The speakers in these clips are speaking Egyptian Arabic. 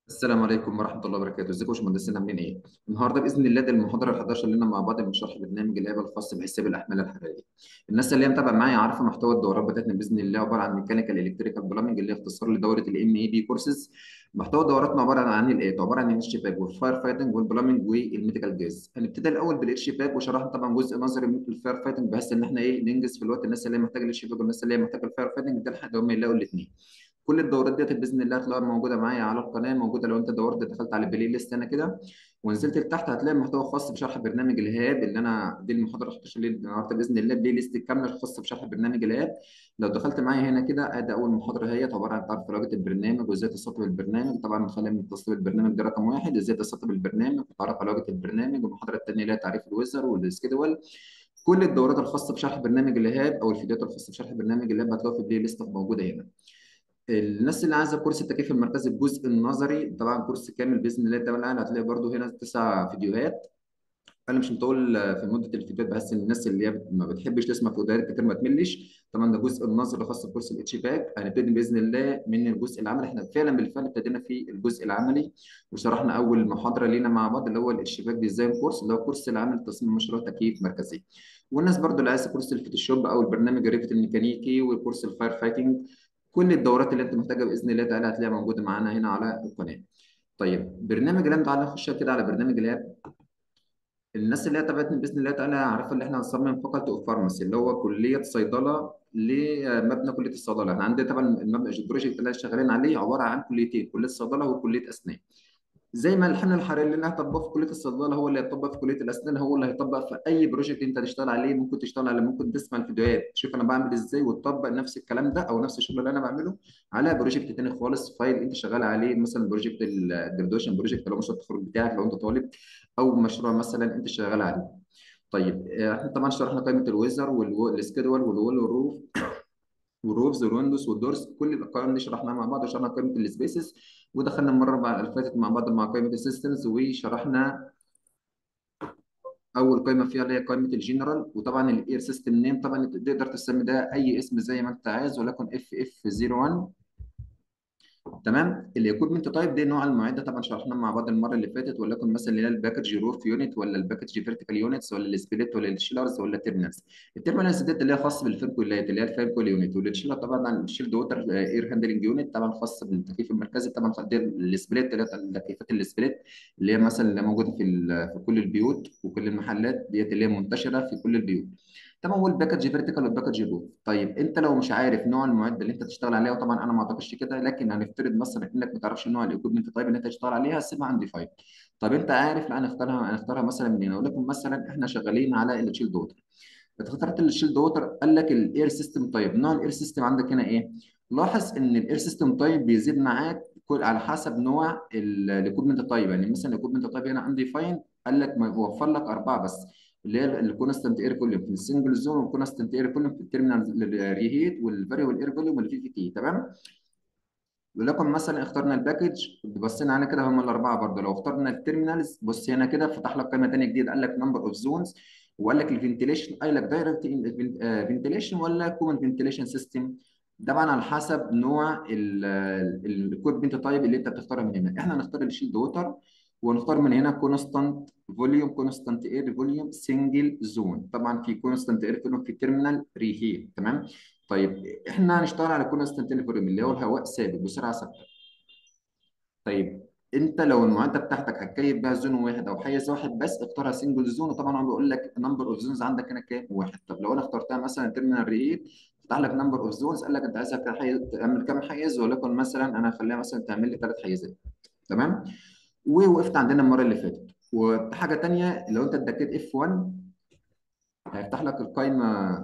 السلام عليكم ورحمة الله وبركاته، ازيكم يا باشمهندسين عاملين ايه؟ النهارده بإذن الله دي المحاضرة ال 11 لنا مع بعض من شرح برنامج اللعبة الخاص بحساب الأحمال الحرارية. الناس اللي هي متابعة معايا عارفة محتوى الدورات بتاعتنا بإذن الله عبارة عن ميكانيكال الكتريكال بلامنج اللي هي اختصار لدورة الام اي بي كورسز. محتوى دوراتنا عبارة عن الايه؟ عبارة عن الاتش باك والفاير فايتنج والبلامنج والميديكال جاز. هنبتدي الأول بالاتش باك وشرحنا طبعا جزء نظري من الفاير فايتنج بحيث إن احنا ايه ننجز في الوقت الناس اللي هي محتاجة الاتش باك والناس اللي هي محتاجة الفاير فايتنج ده لحد هم يلاقوا الاثنين. كل الدورات ديت باذن الله هتلاقيها موجوده معايا على القناه موجوده لو انت دورت دخلت على البلاي ليست هنا كده ونزلت لتحت هتلاقي محتوى خاص بشرح برنامج الهاب اللي انا دي المحاضره 11 اللي النهارده باذن الله بلاي ليست كامله خاصه بشرح برنامج الهاب لو دخلت معايا هنا كده ادي اول محاضره هي عباره عن تعرف لغه البرنامج وازاي تسطب البرنامج طبعا خلينا من تسطيب البرنامج ده رقم واحد ازاي تسطب البرنامج وتعرف على لغه البرنامج والمحاضره الثانيه اللي هي تعريف الويزر والسكيدول كل الدورات الخاصه بشرح برنامج الهاب او الفيديوهات الخاصه بشرح برنامج الهاب هتلاقوها في البلاي ليست موجوده هنا الناس اللي عايزه كورس التكييف المركزي الجزء النظري طبعا كورس كامل باذن الله تعالى هتلاقي برضو هنا تسع فيديوهات انا مش مطول في مده الفيديوهات بحس ان الناس اللي هي ما بتحبش تسمع فيديوهات كتير ما تملش طبعا ده جزء النظري خاص بكورس الاتش باك هنبتدي باذن الله من الجزء العملي احنا فعلا بالفعل ابتدينا في الجزء العملي وشرحنا اول محاضره لينا مع بعض اللي هو الاتش باك ديزاين كورس اللي هو كورس العمل تصميم مشروع تكييف مركزي والناس برضو اللي عايزه كورس الفوتوشوب او البرنامج الريفت الميكانيكي وكورس الفاير فايتنج كل الدورات اللي انت محتاجها باذن الله تعالى هتلاقيها موجوده معانا هنا على القناه. طيب برنامج اللاب تعالى نخش كده على برنامج اللاب الناس اللي هي تابعتني باذن الله تعالى عارفه ان احنا هنصمم فاكولتي اوف فارماسي اللي هو كليه صيدله لمبنى كليه الصيدله احنا عندنا طبعا المبنى البروجكت اللي شغالين عليه عباره عن كليتين كليه صيدله وكليه اسنان. زي ما الحمل الحراري اللي هيطبق في كليه الصيدله هو اللي هيطبق في كليه الاسنان هو اللي هيطبق في اي بروجكت انت هتشتغل عليه ممكن تشتغل عليه ممكن تسمع الفيديوهات تشوف انا بعمل ازاي وتطبق نفس الكلام ده او نفس الشغل اللي انا بعمله على بروجكت تاني خالص فايل انت شغال عليه مثلا بروجكت الجرادويشن بروجكت لو مشروع التخرج بتاعك لو انت طالب او مشروع مثلا انت شغال عليه. طيب احنا طبعا شرحنا قائمه الويزر والسكيدول والوول والروف والروفز والويندوز والدورز كل القوائم دي شرحناها مع بعض وشرحنا قائمه السبيسز ودخلنا المره اللي فاتت مع بعض مع قائمه السيستمز وشرحنا اول قائمه فيها اللي هي قائمه الجنرال وطبعا الاير سيستم نيم طبعا تقدر تسمي ده اي اسم زي ما انت عايز ولكن اف اف 01 تمام الايكويبمنت تايب دي نوع المعده طبعا شرحناه مع بعض المره اللي فاتت ولكن مثلا اللي هي الباكج روف يونت ولا الباكج فيرتيكال يونتس ولا السبليت ولا الشيلرز ولا التيرمينالز التيرمينالز دي اللي هي خاصه بالفيركولات اللي هي الفيركول يونت والشيلر طبعا الشيلد ووتر اير هاندلنج يونت طبعا خاصه بالتكييف المركزي طبعا دي السبليت اللي هي تكييفات السبليت اللي هي مثلا اللي موجوده في في كل البيوت وكل المحلات ديت اللي هي منتشره في كل البيوت تمام والباكج فيرتيكال والباكج روف طيب انت لو مش عارف نوع المعده اللي انت تشتغل عليها وطبعا انا ما اعتقدش كده لكن هنفترض مثلا انك ما تعرفش نوع الايكويبمنت طيب اللي انت تشتغل عليها سيبها عندي فايل طب انت عارف لا هنختارها هنختارها مثلا من هنا ولكن مثلا احنا شغالين على الشيلد ووتر اخترت الشيلد ووتر قال لك الاير سيستم طيب نوع الاير سيستم عندك هنا ايه لاحظ ان الاير سيستم طيب بيزيد معاك كل على حسب نوع الايكويبمنت طيب يعني مثلا الايكويبمنت طيب هنا عندي فاين قال لك وفر لك اربعه بس اللي هي الكونستنت اير فوليوم في السنجل زون والكونستنت اير فوليوم في التيرمينال ريهيت والفاريبل اير فوليوم والفي في تي تمام ولكن مثلا اخترنا الباكج بصينا على كده هم الاربعه برضه لو اخترنا التيرمينالز بص هنا كده فتح لك قائمه ثانيه جديده قال لك نمبر اوف زونز وقال لك الفنتيليشن قال لك دايركت فنتيليشن ولا كومن فنتيليشن سيستم طبعا على حسب نوع الاكويبمنت تايب اللي انت بتختارها من هنا احنا هنختار الشيلد ووتر ونختار من هنا كونستانت فوليوم كونستانت اير فوليوم سنجل زون طبعا في كونستانت اير فوليوم في تيرمينال ريهيت تمام طيب احنا هنشتغل على كونستانت اير فوليوم اللي هو الهواء ثابت بسرعه ثابته طيب انت لو المعده بتاعتك هتكيف بها زون واحد او حيز واحد بس اختارها سنجل زون وطبعا هو بيقول لك نمبر اوف زونز عندك هنا كام؟ واحد طب لو انا اخترتها مثلا تيرمينال ريت فتح لك نمبر اوف زونز قال لك انت عايزها تعمل كام حيز ولكن مثلا انا هخليها مثلا تعمل لي ثلاث حيزات تمام؟ ووقفت عندنا المره اللي فاتت وحاجه ثانيه لو انت ادكيت اف 1 هيفتح لك القائمه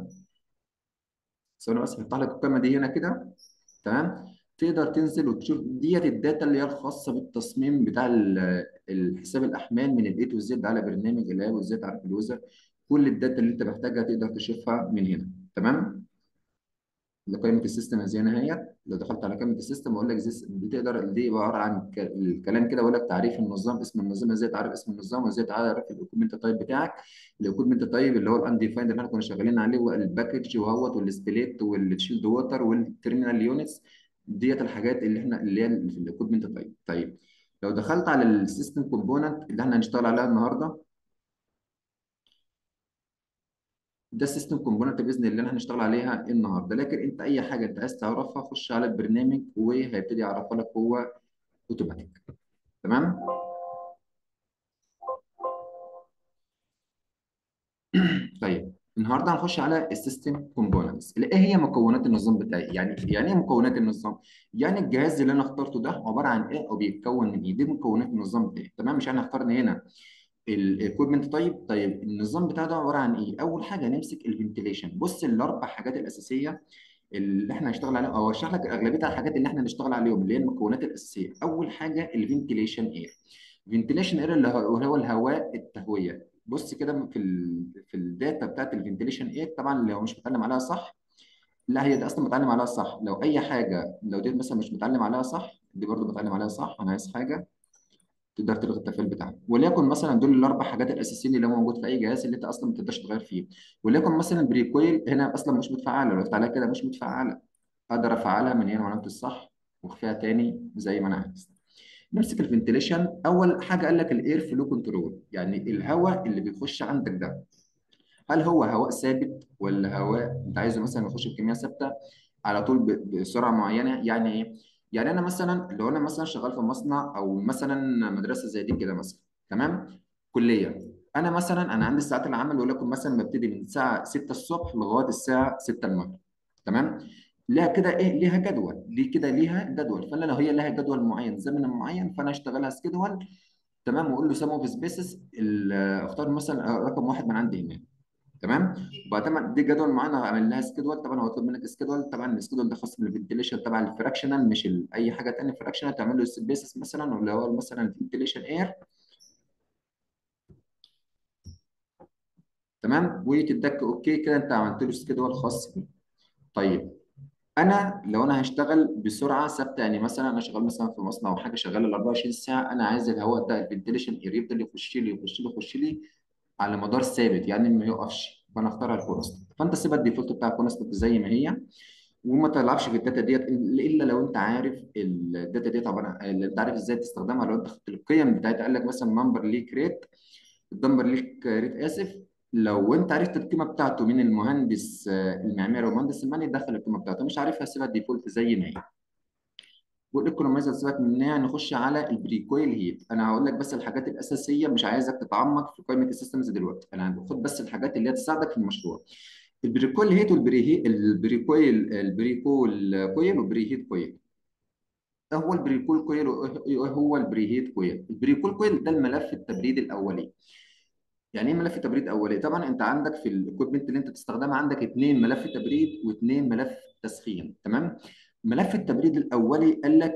ثواني بس هيفتح لك القائمه دي هنا كده تمام تقدر تنزل وتشوف ديت الداتا اللي هي الخاصه بالتصميم بتاع الحساب الاحمال من الاي تو زد على برنامج الاب وازاي تعرف اليوزر كل الداتا اللي انت محتاجها تقدر تشوفها من هنا تمام لقائمه السيستم زي هنا اهي لو دخلت على قائمه السيستم اقول لك بتقدر دي عباره عن الكلام كده بقول لك تعريف النظام اسم النظام ازاي تعرف اسم النظام وازاي تعرف الايكويبمنت تايب بتاعك الايكويبمنت تايب اللي هو الانديفايند اللي احنا كنا شغالين عليه والباكج وهوت والسبليت والشيلد ووتر والتيرمينال يونتس ديت الحاجات اللي احنا اللي هي في الايكويبمنت تايب طيب لو دخلت على السيستم كومبوننت اللي احنا هنشتغل عليها النهارده ده السيستم كومبوننت باذن الله احنا هنشتغل عليها النهارده لكن انت اي حاجه انت عايز تعرفها خش على البرنامج وهيبتدي يعرفها لك هو اوتوماتيك تمام طيب النهارده هنخش على السيستم كومبوننتس ايه هي مكونات النظام بتاعي يعني يعني ايه مكونات النظام يعني الجهاز اللي انا اخترته ده عباره عن ايه او بيتكون من ايه دي مكونات النظام بتاعي تمام مش انا اخترنا هنا الايكويبمنت طيب طيب النظام بتاعه ده عباره عن ايه اول حاجه نمسك الفنتيليشن بص الاربع حاجات الاساسيه اللي احنا هنشتغل عليهم او اشرح لك اغلبيه الحاجات اللي احنا هنشتغل عليهم اللي هي المكونات الاساسيه اول حاجه الفنتيليشن اير فنتيليشن اير اللي هو هو الهواء التهويه بص كده في ال في الداتا بتاعت الفنتيليشن اير طبعا لو مش متعلم عليها صح لا هي دي اصلا متعلم عليها صح لو اي حاجه لو دي مثلا مش متعلم عليها صح دي برضو بتعلم عليها صح انا عايز حاجه تقدر تلغي التفعيل بتاعها وليكن مثلا دول الاربع حاجات الاساسيين اللي موجود في اي جهاز اللي انت اصلا ما تقدرش تغير فيه وليكن مثلا بريكويل هنا اصلا مش متفعله لو قلت عليها كده مش متفعله اقدر افعلها من هنا وعلامه الصح واخفيها تاني زي ما انا عايز نمسك الفنتيليشن اول حاجه قال لك الاير فلو كنترول يعني الهواء اللي بيخش عندك ده هل هو هواء ثابت ولا هواء انت عايزه مثلا يخش بكميه ثابته على طول ب- بسرعه معينه يعني ايه يعني انا مثلا لو انا مثلا شغال في مصنع او مثلا مدرسه زي دي كده مثلا تمام كليه انا مثلا انا عندي ساعات العمل ولكن مثلا ببتدي من الساعه 6 الصبح لغايه الساعه 6 المغرب تمام ليها كده ايه ليها جدول دي كده ليها جدول فانا لو هي لها جدول معين زمن معين فانا اشتغلها سكيدول تمام واقول له سم اوف سبيسز اختار مثلا رقم واحد من عندي هنا تمام وبعد ما دي جدول معانا هعمل لها سكيدول طبعا هو يطلب منك سكيدول طبعا السكيدول ده خاص بالفنتيليشن تبع الفراكشنال مش ال- اي حاجه ثانيه فراكشنال تعمل له سبيسز مثلا ولا هو مثلا الفنتيليشن اير تمام وتدك اوكي كده انت عملت له سكيدول خاص بيه طيب انا لو انا هشتغل بسرعه ثابته يعني مثلا انا شغال مثلا في مصنع او حاجه شغاله ال 24 ساعه انا عايز الهواء ده الفنتيليشن اير يفضل يخش لي يخش لي يخش لي على مدار ثابت يعني ما يقفش فانا اختار الكونستنت فانت سيب الديفولت بتاع الكونستنت زي ما هي وما تلعبش في الداتا ديت الا لو انت عارف الداتا ديت طبعا اللي انت عارف ازاي تستخدمها لو انت خدت القيم بتاعتها قال لك مثلا نمبر ليك ريت النمبر ليك ريت اسف لو انت عرفت القيمه بتاعته من المهندس آه، المعماري والمهندس المالي دخل القيمه بتاعته مش عارفها سيبها ديفولت زي ما هي والايكونومايزر سيبك منها نخش على البريكويل هيت انا هقول لك بس الحاجات الاساسيه مش عايزك تتعمق في قائمه السيستمز دلوقتي انا باخد بس الحاجات اللي هتساعدك في المشروع البريكويل هيت والبري البريكويل البريكول كويل والبري هيت كويل إيه هو البريكول كويل وإيه هو البري هيت كويل البريكول كويل ده الملف التبريد الاولي يعني ايه ملف تبريد اولي طبعا انت عندك في الاكويبمنت اللي انت بتستخدمها عندك اثنين ملف تبريد واثنين ملف تسخين تمام ملف التبريد الاولي قال لك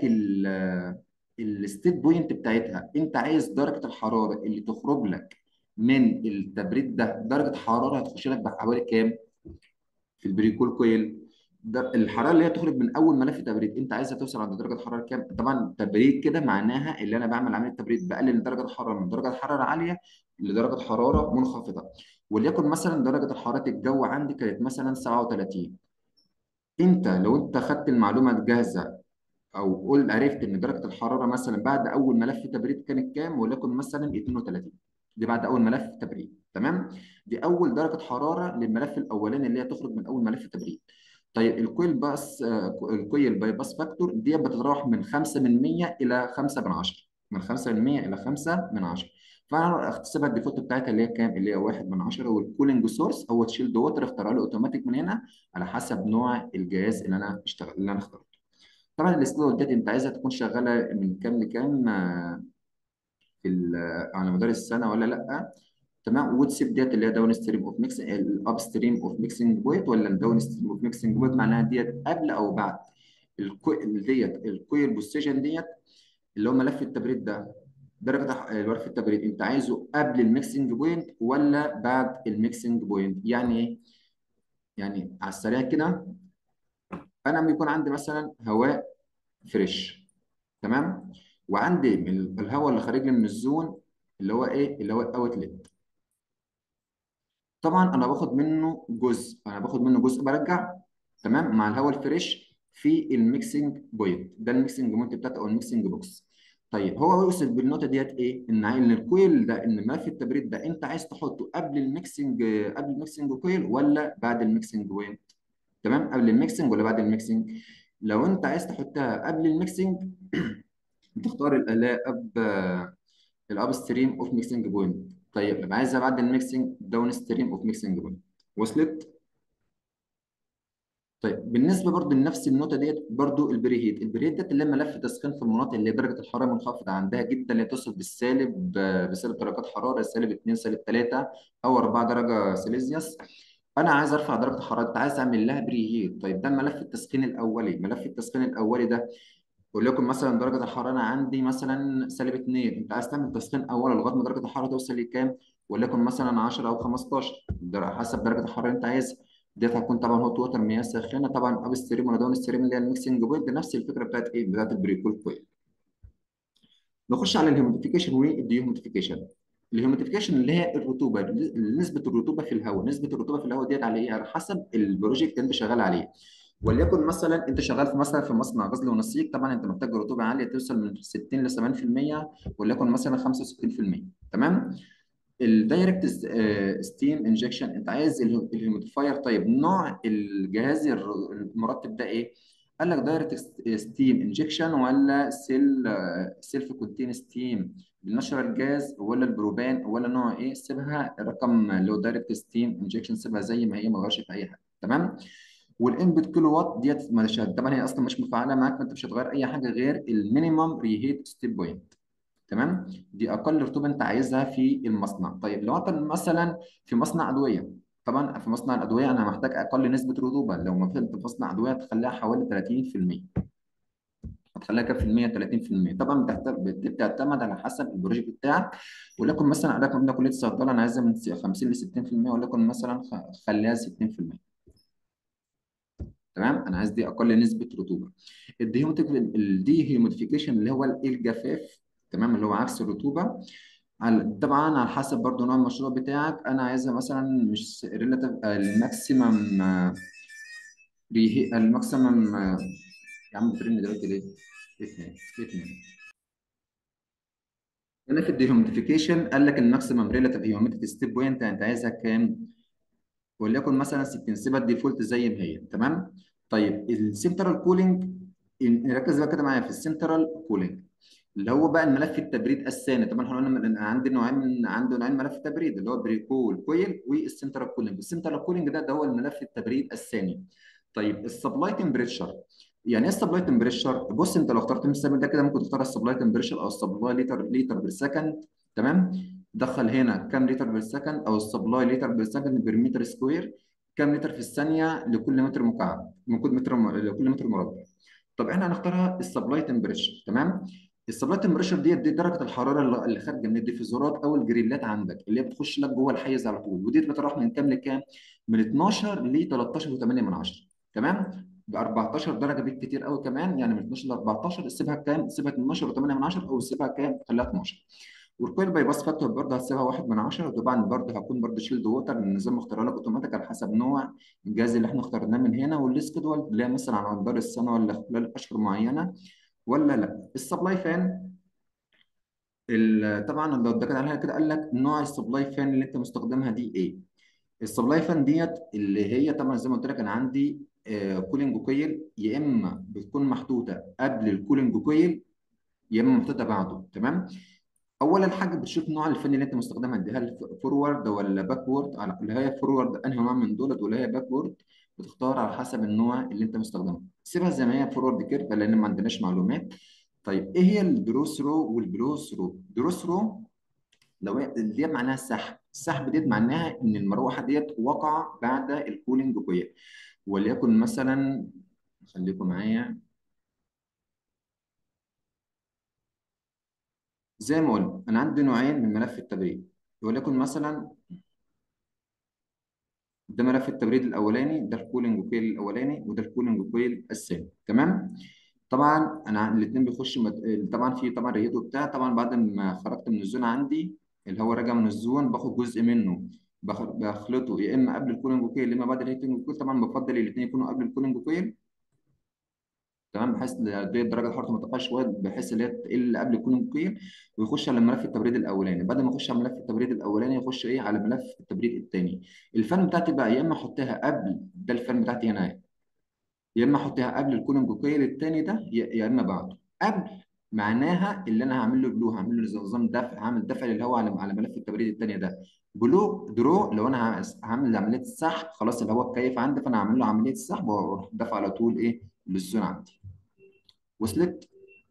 الستيت بوينت بتاعتها انت عايز درجه الحراره اللي تخرج لك من التبريد ده درجه حراره هتخش لك بحوالي كام في البريكول كويل ده الحراره اللي هي تخرج من اول ملف تبريد انت عايزها توصل عند درجه حراره كام طبعا تبريد كده معناها اللي انا بعمل عمليه تبريد بقلل درجه الحراره من درجه حراره عاليه لدرجه حراره منخفضه وليكن مثلا درجه حراره الجو عندي كانت مثلا 37 انت لو انت خدت المعلومه الجاهزه او قول عرفت ان درجه الحراره مثلا بعد اول ملف تبريد كانت كام وليكن مثلا 32 دي بعد اول ملف تبريد تمام دي اول درجه حراره للملف الاولاني اللي هي تخرج من اول ملف تبريد طيب الكويل باس آه، الكويل باي باس فاكتور دي بتتراوح من 5 من 100 الى 5 من 10 من 5 من 100 الى 5 من 10 فانا احتسبها الديفولت بتاعتها اللي هي كام اللي هي 1 من 10 والكولينج سورس هو تشيلد ووتر اختارها له اوتوماتيك من هنا على حسب نوع الجهاز اللي انا اشتغل اللي انا اخترته طبعا السلو ديت انت عايزها تكون شغاله من كام لكام آه، في ال- آه، على مدار السنه ولا لا تمام وتسيب ديت اللي هي داون ستريم اوف ميكس الاب ستريم اوف ميكسنج بوينت ولا الداون ستريم اوف ميكسنج بوينت معناها ديت قبل او بعد الكو... ديت الكويل بوزيشن ديت اللي هو ملف التبريد ده درجه ح- ملف التبريد انت عايزه قبل الميكسنج بوينت ولا بعد الميكسنج بوينت يعني ايه يعني على السريع كده انا لما يكون عندي مثلا هواء فريش تمام وعندي من الهواء اللي خارج لي من الزون اللي هو ايه اللي هو الاوتلت طبعا انا باخد منه جزء انا باخد منه جزء برجع تمام مع الهواء الفريش في الميكسنج بوينت ده الميكسنج بوينت بتاعته او الميكسنج بوكس طيب هو يقصد بالنقطه ديت ايه ان ان الكويل ده ان ملف التبريد ده انت عايز تحطه قبل الميكسنج قبل الميكسنج كويل ولا بعد الميكسنج كويل تمام قبل الميكسنج ولا بعد الميكسنج لو انت عايز تحطها قبل الميكسنج بتختار الآلة اب الاب ستريم اوف ميكسنج بوينت طيب لو عايزها بعد الميكسنج داون ستريم اوف ميكسنج بوينت وصلت طيب بالنسبه برضو لنفس النقطه ديت برضو البريهيت البريهيت ده اللي هي ملف تسخين في المناطق اللي درجه الحراره منخفضه عندها جدا اللي تصل بالسالب آه، بسالب درجات حراره سالب 2 سالب 3 او 4 درجه سيليزيوس انا عايز ارفع درجه الحراره انت عايز اعمل لها بريهيت طيب ده ملف التسخين الاولي ملف التسخين الاولي ده وليكن مثلا درجه الحراره انا عندي مثلا سالب 2 انت عايز تعمل تسخين اول لغايه ما درجه الحراره توصل لكام وليكن مثلا 10 او 15 در- حسب درجه الحراره اللي انت عايزها ديت هتكون طبعا هوت ووتر مياه ساخنه طبعا اب ستريم ولا داون ستريم اللي هي الميكسنج بوينت نفس الفكره بتاعت ايه بتاعت البريكول كويل نخش على الهيوميديفيكيشن والديهيوميديفيكيشن الهيوميديفيكيشن اللي هي الرطوبه نسبه الرطوبه في الهواء نسبه الرطوبه في الهواء ديت على ايه على حسب البروجكت اللي انت شغال عليه وليكن مثلا انت شغال في مثلا في مصنع غزل ونسيج طبعا انت محتاج رطوبه عاليه توصل من 60 ل 70% وليكن مثلا 65% تمام الدايركت ستيم انجكشن انت عايز الهيوميديفاير طيب نوع الجهاز الر- المرطب ده ايه قال لك دايركت ستيم انجكشن ولا سيل سيلف كونتين ستيم بالنشر الجاز ولا البروبان ولا نوع ايه سيبها الرقم اللي هو دايركت ستيم انجكشن سيبها زي ما هي ما تغيرش في اي حاجه تمام والانبوت كيلو وات ديت مش طبعا هي اصلا مش مفعله معاك فانت مش هتغير اي حاجه غير المينيمم ريهيت ستيب بوينت تمام دي اقل رطوبه انت عايزها في المصنع طيب لو انت مثلا في مصنع ادويه طبعا في مصنع الادويه انا محتاج اقل نسبه رطوبه لو ما في مصنع ادويه تخليها حوالي 30% هتخليها كام في المية 30% طبعا بتعت- بت- بتعتمد على حسب البروجكت بتاعك ولكن مثلا انا كنا كليه الصيدله انا عايزها من 50 ل 60% ولكن مثلا خ- خليها 60% تمام انا عايز دي اقل نسبه رطوبه الديهيوميديفيكيشن اللي هو الجفاف تمام اللي هو عكس الرطوبه على طبعا على حسب برضو نوع المشروع بتاعك انا عايزها مثلا مش ريلاتيف الماكسيمم الماكسيمم يا عم بترن دلوقتي ليه؟ اثنين اثنين هنا في الديهيوميديفيكيشن قال لك الماكسيمم ريلاتيف هيوميديتي ستيب بوينت انت عايزها كام؟ وليكن مثلا 60 سيبها الديفولت زي ما هي تمام طيب السنترال كولينج نركز بقى كده معايا في السنترال كولينج اللي هو بقى الملف التبريد الثاني طبعا احنا قلنا إن عندي نوعين من عنده نوعين ملف تبريد اللي هو بريكول كويل والسنترال كولينج السنترال كولينج ده ده هو الملف التبريد الثاني طيب السبلاي تمبريتشر يعني ايه السبلاي تمبريتشر بص انت لو اخترت مثال ده كده ممكن تختار السبلاي تمبريتشر او السبلاي لتر لتر بير سكند تمام دخل هنا كام لتر بير سكند او السبلاي لتر بير سكند بير متر سكوير كام لتر في الثانيه لكل متر مكعب لكل متر لكل متر مربع طب احنا هنختارها السبلاي تمبريتشر تمام السبلاي تمبريتشر ديت دي درجه الحراره اللي اللي خارجه من الديفيزورات او الجريلات عندك اللي هي بتخش لك جوه الحيز على طول ودي بتروح من كام لكام من 12 ل 13.8 من 10 تمام ب 14 درجه بالكتير قوي كمان يعني من 12 ل 14 سيبها كام سيبها 12 و8 من 10 او سيبها كام خليها 12 والكويل باي باس فاكتور برضه هتسيبها 1 من 10 وطبعا برضه هكون برضه شيلد ووتر النظام مختار لك اوتوماتيك على حسب نوع الجهاز اللي احنا اخترناه من هنا والسكيدول اللي هي مثلا على مدار السنه ولا خلال اشهر معينه ولا لا السبلاي فان ال- طبعا لو اتكلم عليها كده قال لك نوع السبلاي فان اللي انت مستخدمها دي ايه السبلاي فان ديت اللي هي طبعا زي ما قلت لك انا عندي كولينج كويل يا اما بتكون محطوطه قبل الكولينج كويل يا اما محطوطه بعده تمام اولا حاجه بتشوف نوع الفن اللي انت مستخدمها دي هل فورورد ولا باكورد على اللي هي فورورد انهي نوع من دولت ولا هي باكورد بتختار على حسب النوع اللي انت مستخدمه سيبها زي ما هي فورورد كيرف لان ما عندناش معلومات طيب ايه هي الدروس رو والبلوس رو دروس رو لو هي- دي معناها السحب السحب ديت معناها ان المروحه ديت وقع بعد الكولينج كويل وليكن مثلا خليكم معايا زي ما قلنا انا عندي نوعين من ملف التبريد وليكن مثلا ده ملف التبريد الاولاني ده الكولينج كويل الاولاني وده الكولينج كويل الثاني تمام طبعا انا الاثنين بيخش مت... طبعا في طبعا ريت وبتاع طبعا بعد ما خرجت من الزون عندي اللي هو راجع من الزون باخد جزء منه بخ... بخلطه يا اما قبل الكولينج كويل يا اما بعد الهيتنج كويل طبعا بفضل الاثنين يكونوا قبل الكولينج كويل تمام بحيث ل- دي درجه الحراره مرتفعه شويه بحيث ان هي تقل قبل الكولينج كويل ويخش على ملف التبريد الاولاني بعد ما يخش على ملف التبريد الاولاني يخش ايه على ملف التبريد الثاني الفان بتاعتي بقى يا اما احطها قبل ده الفان بتاعتي هنا يا اما احطها قبل الكولوم كويل التاني ده يا يا اما بعده قبل معناها اللي انا هعمل له بلو هعمل له زي نظام دفع هعمل دفع للهواء على على ملف التبريد التاني ده بلو درو لو انا هعمل هعمل عمليه السحب خلاص الهواء اتكيف عندي فانا هعمل له عمليه السحب واروح دفع على طول ايه للزون عندي وصلت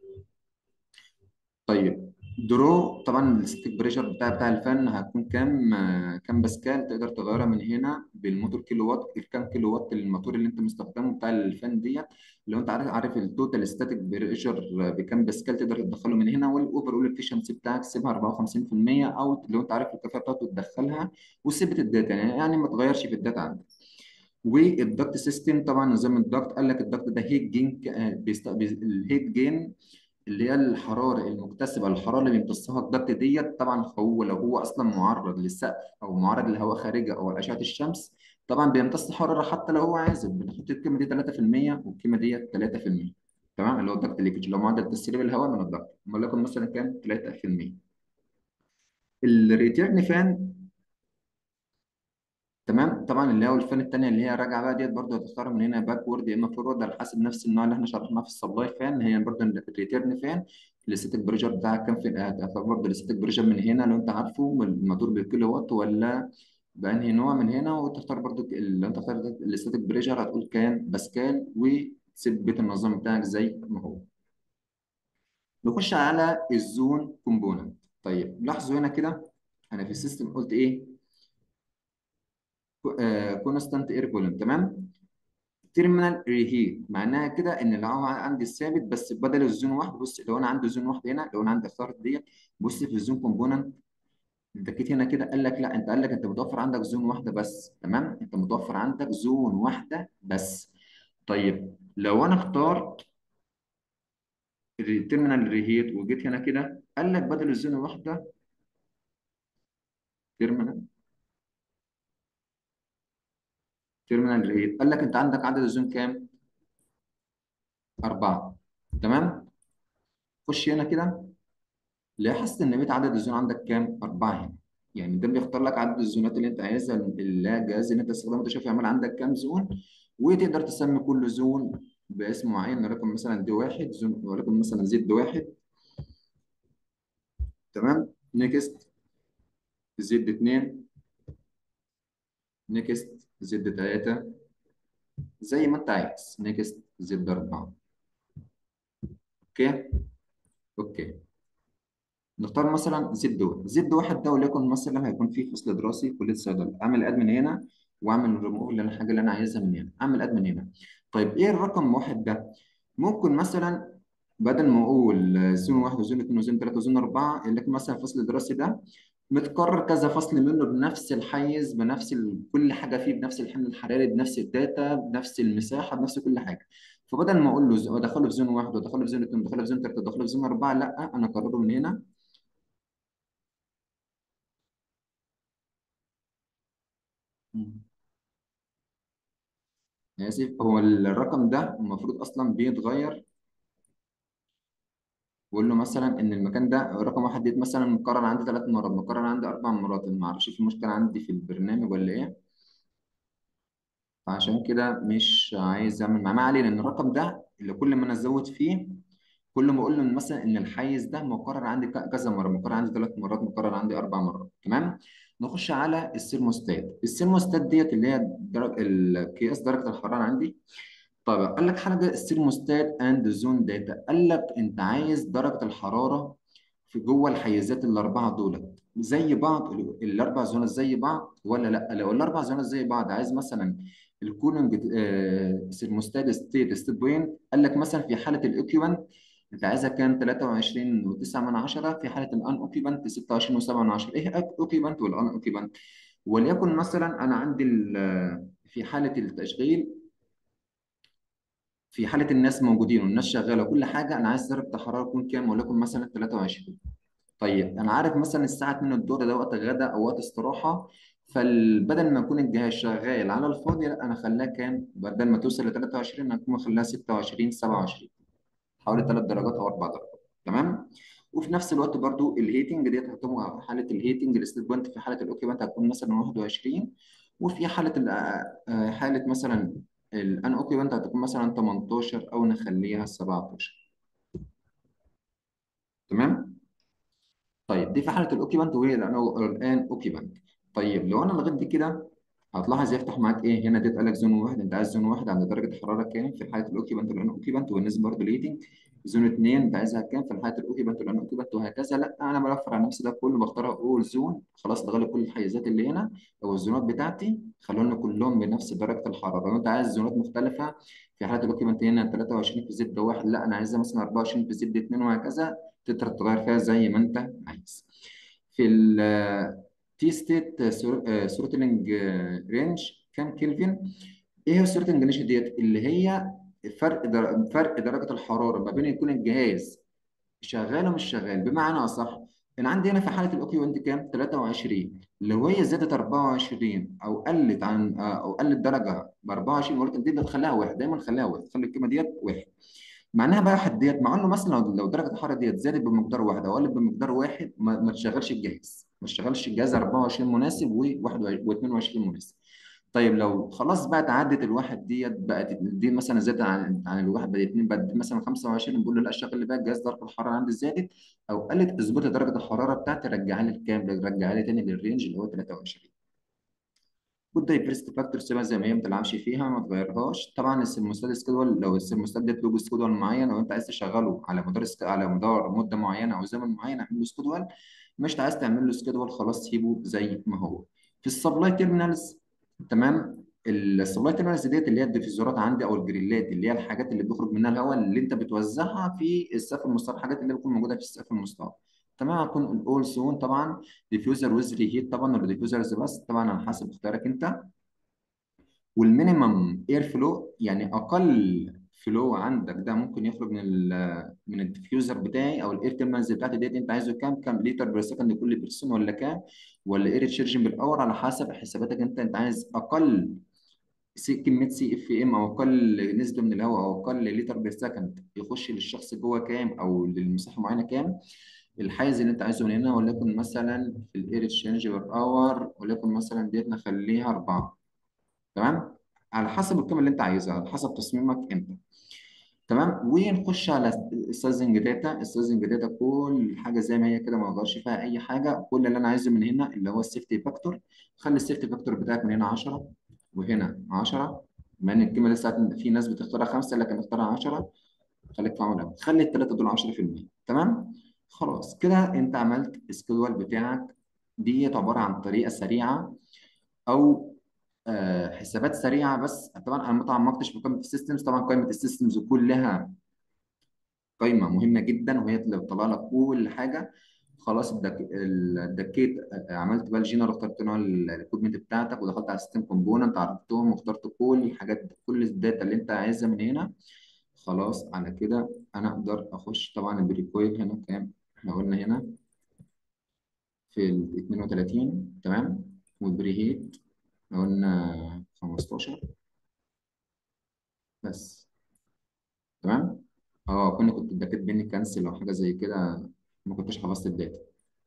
طيب درو طبعا الستيك بريشر بتاع بتاع الفن هتكون كام آه، كام باسكال تقدر تغيرها من هنا بالموتور كيلو وات الكام كيلو وات الموتور اللي انت مستخدمه بتاع الفن ديت لو انت عارف عارف التوتال ستاتيك بريشر بكام باسكال تقدر تدخله من هنا والاوفر اول افشنسي بتاعك سيبها 54% او لو انت عارف الكفاءه بتاعته تدخلها وسيبت الداتا يعني يعني ما تغيرش في الداتا عندك والدكت سيستم طبعا نظام الدكت قال لك الدكت ده هيت جين الهيت جين اللي هي الحراره المكتسبه الحراره اللي بيمتصها الضغط ديت طبعا هو لو هو اصلا معرض للسقف او معرض للهواء خارجه او لاشعه الشمس طبعا بيمتص حراره حتى لو هو عازل بنحط القيمه دي 3% والقيمه ديت 3% تمام اللي هو الضغط ليكج لو معدل تسريب الهواء من الضغط وليكن مثلا كام 3% الريتيرن فان تمام طبعا اللي هو الفان الثانيه اللي هي راجعه بقى ديت برضه هتختار من هنا باكورد يا اما فورورد على حسب نفس النوع اللي احنا شرحناه في السبلاي فان هي برضه الريتيرن فان الستيك بريشر بتاعك كام في هتختار برضه الستيك بريشر من هنا لو انت عارفه الموتور بالكيلو وات ولا بانهي نوع من هنا وتختار برضه ال- لو انت اخترت الستيك بريشر هتقول كام باسكال وتسيب بيت النظام بتاعك زي ما هو نخش على الزون كومبوننت طيب لاحظوا هنا كده انا في السيستم قلت ايه كونستانت اير فوليوم تمام تيرمينال ريهيت معناها كده ان الهواء عندي الثابت بس بدل الزون واحد بص لو انا عندي زون واحده هنا لو انا عندي اخترت ديت بص في الزون كومبوننت انت جيت هنا كده قال لك لا انت قال لك انت متوفر عندك زون واحده بس تمام انت متوفر عندك زون واحده بس طيب لو انا اخترت التيرمينال ريهيت وجيت هنا كده قال لك بدل الزون الواحده تيرمينال تيرمينال ريهيت قال لك انت عندك عدد الزون كام؟ اربعه تمام خش هنا كده لاحظت ان بقيت عدد الزون عندك كام؟ أربعة هنا يعني ده بيختار لك عدد الزونات اللي انت عايزها اللي هي الجهاز اللي انت تستخدمه انت شايف يعمل عندك كام زون وتقدر تسمي كل زون باسم معين ولكن مثلا دي واحد زون ولكن مثلا زد واحد تمام نيكست زد اتنين نيكست زد تلاتة زي ما انت عايز نيكست زد أربعة اوكي اوكي نختار مثلا زد واحد زد واحد ده وليكن مثلا هيكون فيه فصل دراسي كليه صيدله اعمل اد من هنا واعمل ريموف للحاجه اللي انا عايزها من هنا اعمل اد من هنا طيب ايه الرقم واحد ده ممكن مثلا بدل ما اقول زون واحد وزون اثنين وزون ثلاثه وزون اربعه يقول لك مثلا الفصل الدراسي ده متكرر كذا فصل منه بنفس الحيز بنفس ال... كل حاجه فيه بنفس الحمل الحراري بنفس الداتا بنفس المساحه بنفس كل حاجه فبدل ما اقول له ادخله في زون واحد وادخله في زون اثنين وادخله في زون ثلاثه وادخله في زون اربعه لا انا اكرره من هنا آسف هو الرقم ده المفروض أصلا بيتغير بقول له مثلا إن المكان ده رقم واحد ديت مثلا مكرر عندي ثلاث مرات مكرر عندي أربع مرات ما أعرفش في مشكلة عندي في البرنامج ولا إيه فعشان كده مش عايز أعمل معاه ما علينا إن الرقم ده اللي كل ما أنا أزود فيه كل ما أقول له إن مثلا إن الحيز ده مكرر عندي ك- كذا مرة مكرر عندي ثلاث مرات مكرر عندي أربع مرات تمام نخش على السيرموستات السيرموستات ديت اللي هي درجة القياس درجة الحرارة عندي طيب قال لك حاجه السيرموستات اند زون داتا قال لك انت عايز درجه الحراره في جوه الحيزات الاربعه دولت زي بعض ال- الاربع زونات زي بعض ولا لا لو الاربع زونات زي بعض عايز مثلا الكولينج سيرموستات ستيت ستيت بوينت قال لك مثلا في حاله الاوكيوبنت انت عايزها كام 23.9 من عشرة في حاله الان اوكيوبنت 26.7 من عشرة ايه اوكيوبنت والان اوكيوبنت وليكن مثلا انا عندي ال- في حاله التشغيل في حاله الناس موجودين والناس شغاله وكل حاجه انا عايز درجه الحراره تكون كام وليكن مثلا 23 طيب انا عارف مثلا الساعه 2 الظهر ده وقت غدا او وقت استراحه فبدل ما يكون الجهاز شغال على الفاضي لا انا خلاه كام بدل ما توصل ل 23 انا اكون مخليها 26 27 حوالي 3 درجات او 4 درجات تمام وفي نفس الوقت برضو الهيتنج ديت هتكون في حاله الهيتنج الستيت بوينت في حاله الاوكيبانت هتكون مثلا 21 وفي حاله ال- آه، حاله مثلا الان اوكيبانت هتكون مثلا 18 او نخليها 17 تمام طيب دي في حاله الاوكيبانت وهي الان الان اوكيبانت طيب لو انا لغيت دي كده هتلاحظ يفتح معاك ايه هنا اديت قالك زون واحد انت عايز زون واحد عند درجه حراره كام في حاله الاوكيبانت والان اوكيبانت والنسبه برضه ليتنج زون اثنين انت عايزها كام في حاله الاوكيبانت والان اوكيبانت وهكذا لا انا بلفر على نفسي ده كله بختار اول زون خلاص لغالي كل الحيزات اللي هنا او الزونات بتاعتي خلونا كلهم بنفس درجه الحراره لو انت عايز زونات مختلفه في حاله الاوكيبانت هنا 23 في زد واحد لا انا عايزها مثلا 24 في زد اثنين وهكذا تقدر تغير فيها زي ما انت عايز في ال تي ستيت ثروتلينج رينج كام كلفن ايه هي الثروتلينج رينج ديت اللي هي فرق در... فرق درجه الحراره ما بين يكون الجهاز شغال ومش شغال بمعنى اصح انا عندي هنا في حاله الاوكي وانت كام 23 لو هي زادت 24 او قلت عن او قلت درجه ب 24 ولكن دي بتخليها واحد دايما خليها واحد خلي القيمه ديت واحد معناها بقى واحد ديت مع انه مثلا لو لو درجه الحراره ديت زادت بمقدار واحد او قلت بمقدار واحد ما, ما تشغلش الجهاز ما تشغلش الجهاز 24 مناسب و22 مناسب طيب لو خلاص بقى تعدت الواحد ديت بقت دي مثلا زادت عن عن الواحد بقت اتنين بقت مثلا 25 نقول له لا شغل بقى الجهاز درجه الحراره عندي زادت او قلت اظبط درجه الحراره بتاعتي رجعها لي الكام رجعها لي تاني للرينج اللي هو 23 والدايفرست فاكتور سيبها زي ما هي ما تلعبش فيها ما تغيرهاش طبعا السيرموستات سكيدول لو السيرموستات ده لوجو سكيدول معين لو انت عايز تشغله على مدار است- على مدار مده معينه او زمن معين اعمل له سكيدول مش عايز تعمل له سكيدول خلاص سيبه زي ما هو في السبلاي تيرمينالز تمام السبلاي تيرمينالز ديت اللي هي الديفيزورات عندي او الجريلات اللي هي الحاجات اللي بيخرج منها الهواء اللي انت بتوزعها في السقف المستطيل الحاجات اللي بتكون موجوده في السقف المستطيل تمام هتكون الاول سون طبعا ديفيوزر ويز ريهيت طبعا ولا ديفيوزرز بس طبعا على حسب اختيارك انت والمينيمم اير فلو يعني اقل فلو عندك ده ممكن يخرج من ال من الديفيوزر بتاعي او الاير تيرمينالز بتاعتي ديت انت عايزه كام كام لتر بير سكند لكل بيرسون ولا كام ولا اير تشارجنج بالاور على حسب حساباتك انت انت عايز اقل سي كميه سي اف ام او اقل نسبه من الهواء او اقل لتر بير سكند يخش للشخص جوه كام او للمساحه معينه كام الحيز اللي انت عايزه من هنا وليكن مثلا في الاير تشارج بير اور وليكن مثلا ديت نخليها اربعه تمام على حسب القيمه اللي انت عايزها على حسب تصميمك انت تمام ونخش على السايزنج داتا السايزنج داتا كل حاجه زي ما هي كده ما اغيرش فيها اي حاجه كل اللي انا عايزه من هنا اللي هو السيفتي فاكتور خلي السيفتي فاكتور بتاعك من هنا 10 وهنا 10 مع ان القيمه لسه في ناس بتختارها 5 لكن اختارها 10 خليك فاهم الأول. خلي الثلاثه دول 10% تمام خلاص كده انت عملت السكيدول بتاعك دي عباره عن طريقه سريعه او آه، حسابات سريعه بس طبعا انا ما تعمقتش في قائمه السيستمز طبعا قائمه السيستمز كلها قائمه مهمه جدا وهي اللي بتطلع لك كل حاجه خلاص الدك... الدكيت آه، عملت بقى الجينر واخترت نوع الاكويبمنت بتاعتك ودخلت على السيستم كومبوننت عرفتهم واخترت كل الحاجات كل الداتا اللي انت عايزها من هنا خلاص على كده انا اقدر اخش طبعا البريكويل هنا كام احنا قلنا هنا في ال 32 تمام والبريهيت قلنا 15 بس تمام اه كنا كنت اديت بيني كانسل او حاجه زي كده ما كنتش حفظت الداتا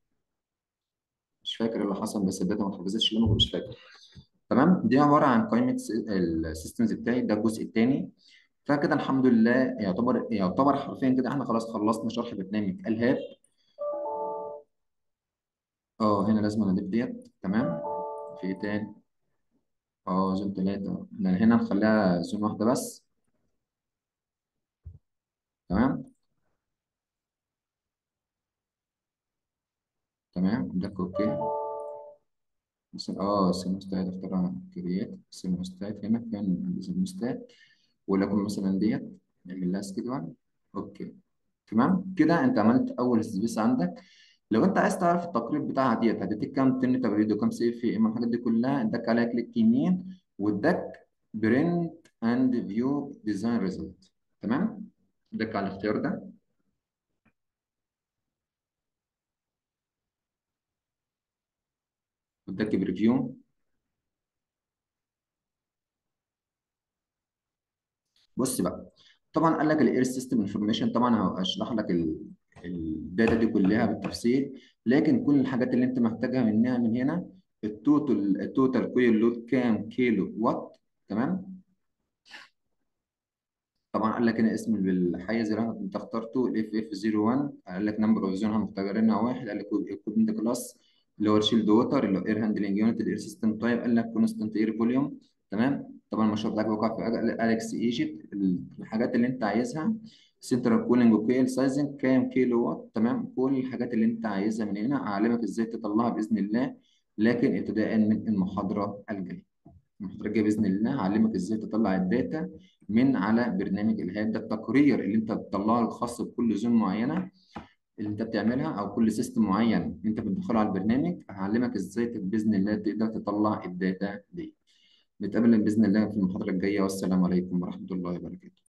مش فاكر ايه اللي حصل بس الداتا ما اتحفظتش ليه ما كنتش فاكر تمام دي عباره عن قائمه السيستمز بتاعي ده الجزء الثاني فكده الحمد لله يعتبر يعتبر حرفيا كده احنا خلاص خلصنا شرح برنامج الهاب اه هنا لازم اضيف ديت تمام في ايه تاني اه زون ثلاثة هنا نخليها زون واحدة بس تمام تمام ده اوكي مثلا اه السيرموستات اختار كرييت السيرموستات هنا كان السيرموستات ولكن مثلا ديت نعمل لها سكيدول اوكي تمام كده انت عملت اول سبيس عندك لو انت عايز تعرف التقرير بتاعها ديت هتديك كام تن تبريد وكام سي اف ام الحاجات دي كلها اداك عليها كليك يمين واداك برنت اند فيو ديزاين ريزلت تمام اداك على الاختيار ده واداك بريفيو بص بقى طبعا قال لك الاير سيستم انفورميشن طبعا هشرح لك ال- الداتا دي كلها بالتفصيل لكن كل الحاجات اللي انت محتاجها منها من هنا التوتال التوتال كويل لود كام كيلو وات تمام طبعا قال لك هنا اسم الحيز اللي انت اخترته الاف اف 01 قال لك نمبر اوف زون مختارينها واحد قال لك ايكويبمنت كلاس اللي هو الشيلد ووتر اللي هو اير هاندلنج يونت الاير سيستم تايب قال لك كونستانت اير فوليوم تمام طبعا المشروع بتاعك بيوقع في اليكس ايجيبت الحاجات اللي انت عايزها سنترال كولينج وكيل سايزنج كام كيلو وات تمام كل الحاجات اللي انت عايزها من هنا هعلمك ازاي تطلعها باذن الله لكن ابتداء من المحاضره الجايه المحاضره الجايه باذن الله هعلمك ازاي تطلع الداتا من على برنامج الهاب ده التقرير اللي انت بتطلعه الخاص بكل زون معينه اللي انت بتعملها او كل سيستم معين انت بتدخله على البرنامج هعلمك ازاي باذن الله تقدر تطلع الداتا دي نتقابل باذن الله في المحاضره الجايه والسلام عليكم ورحمه الله وبركاته